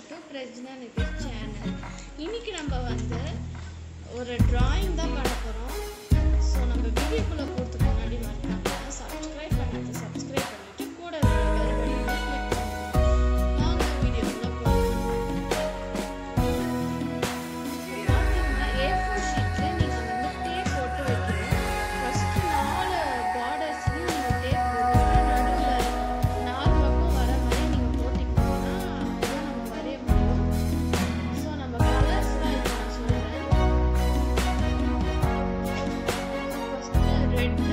To பிரஜ்னா Nitish channel இன்னைக்கு நம்ம வந்து ஒரு டிராயிங் தான் பண்ண போகிறோம் ஸோ நம்ம வீடியோக்குள்ளே போகிறதுக்கு முன்னாடி மறக்காம சப்ஸ்கிரைப் பண்ணிட்டு சப்ஸ்கிரைப் பண்ணிட்டு கூட இருக்கிற பெல் பட்டனை கிளிக் பண்ணுங்க வாங்க வீடியோக்குள்ளே போகலாம் பார்த்தீங்கன்னா ஏ ஃபோர் ஷீட்டில் நீங்கள் வந்து டேப் போட்டு வைக்கணும் ஃபஸ்ட்டு நாலு பார்டர்ஸ்லையும் நீங்கள் டேப் போட்டு நடுவில் நாலு பக்கம் வர மாதிரி நீங்கள் போட்டிங்கன்னா அதுதான் நம்ம வரைய முடியும் ஸோ நம்ம கலர்ஸ்லாம் இப்போ நான் சொல்கிறேன் ஃபஸ்ட்டு ரெட்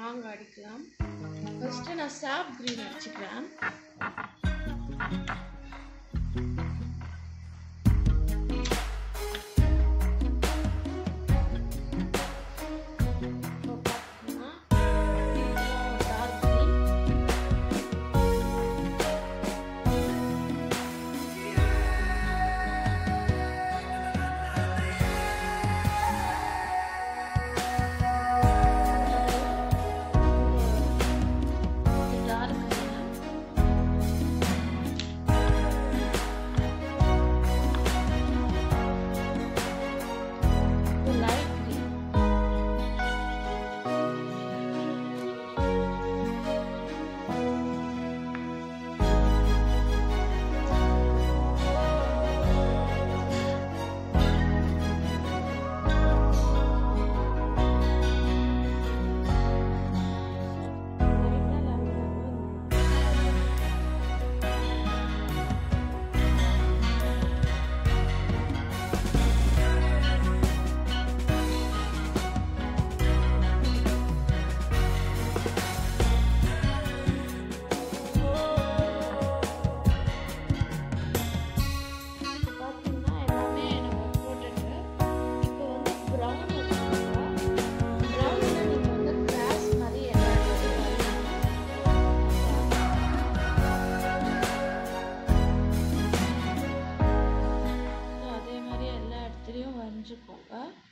லாங் அடிக்கலாம் ஃபஸ்ட்டு நான் சாப் க்ரீன் அடிச்சுக்கிறேன் இப்போ பார்த்தீங்கன்னா dark green dark green light green லைட்டா லெமன் இப்போ பார்த்தீங்கன்னா எல்லாமே நம்ம போட்டுட்டு இப்போ வந்து ப்ரௌன் வச்சுக்கோங்க ப்ரௌனில் நீங்கள் வந்து கிராஸ் மாதிரி எல்லா இடத்துலையும் வரையணும். அதே மாதிரி எல்லா இடத்துலையும் வரைஞ்சிக்கோங்க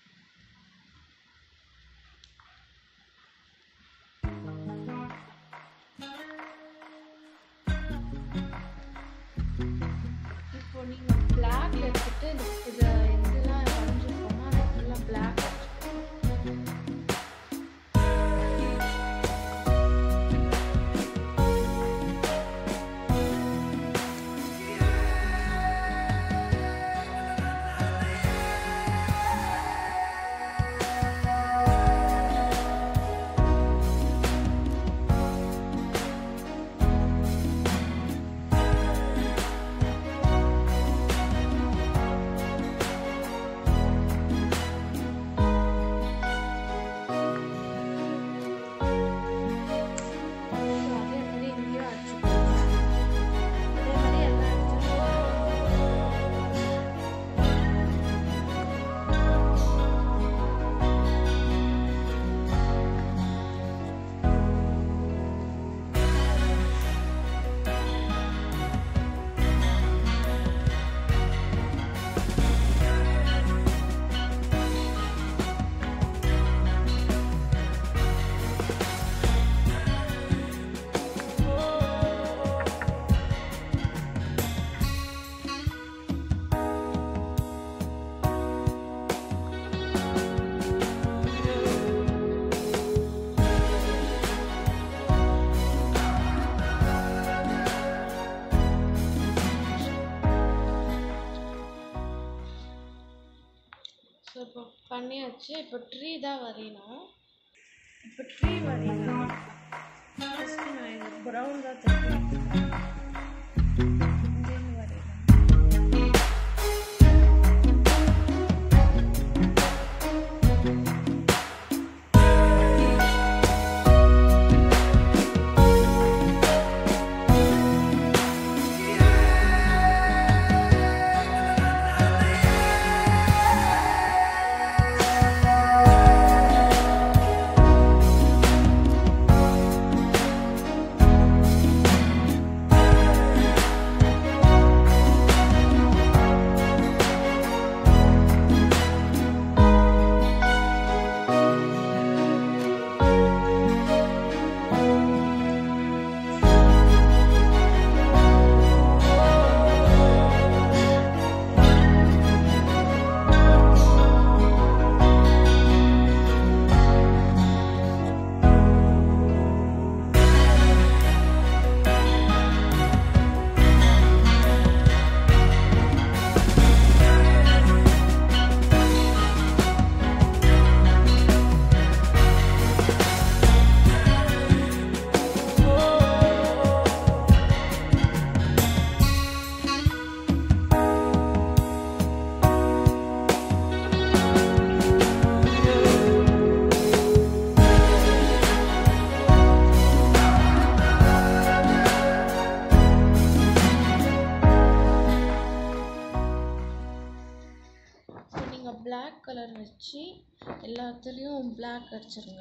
இப்போ நீங்கள் பிளாக் எடுத்துட்டு இந்த இதை இதெல்லாம் வரைஞ்சிருக்கோமோ அது ஃபுல்லாக பிளாக் அதே மாதிரி இங்கேயும் அடிச்சுக்கோங்க அதே மாதிரி எல்லா இடத்துலையும் ஸோ இப்போ பண்ணியாச்சு இப்போ ட்ரீ தான் வரையணும் இப்போ ட்ரீ வரையணும் ஃபஸ்ட்டு நான் இது ப்ரௌன் தான் தைக்கிறேன் இங்கேருந்து வரையணும் கலர் வச்சு எல்லாத்துலேயும் பிளாக் அடிச்சிருங்க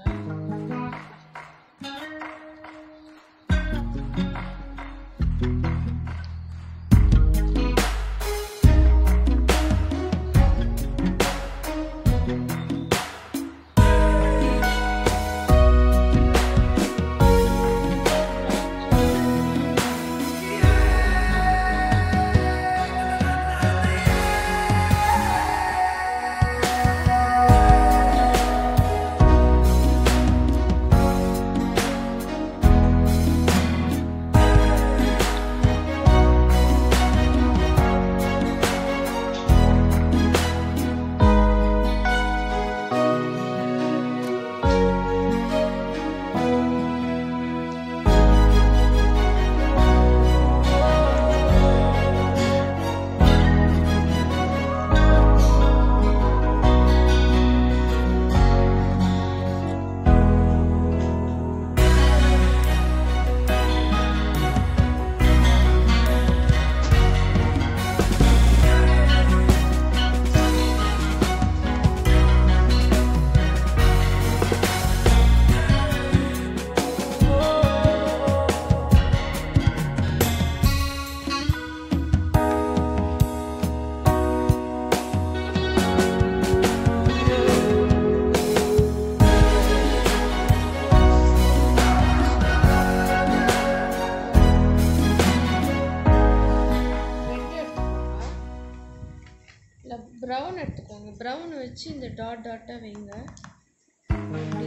ரெட் எடுத்துக்கோங்க இல்லை ப்ரௌன் எடுத்துக்கோங்க ப்ரௌன் வச்சு இந்த டாட் டாட்டாக வைங்க இப்படி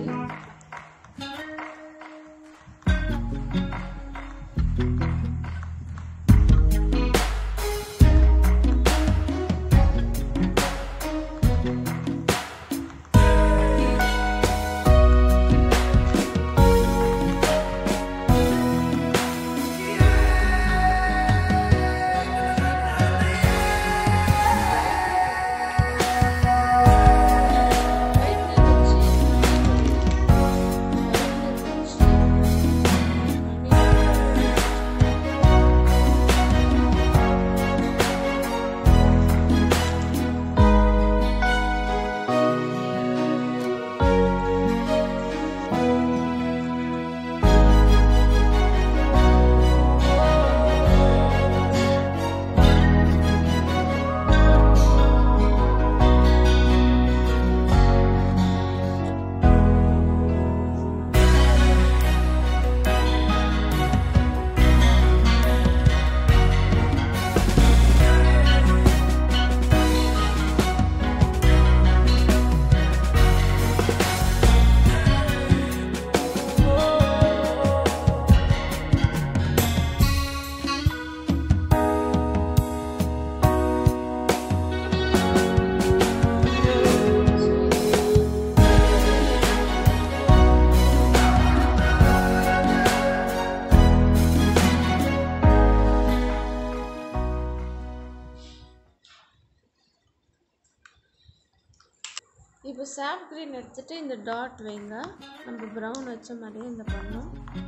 இப்போ சாப் கிரீன் எடுத்துட்டு இந்த டாட் வைங்க நம்ம ப்ரௌன் வச்ச மாதிரியே இந்த பண்ணோம்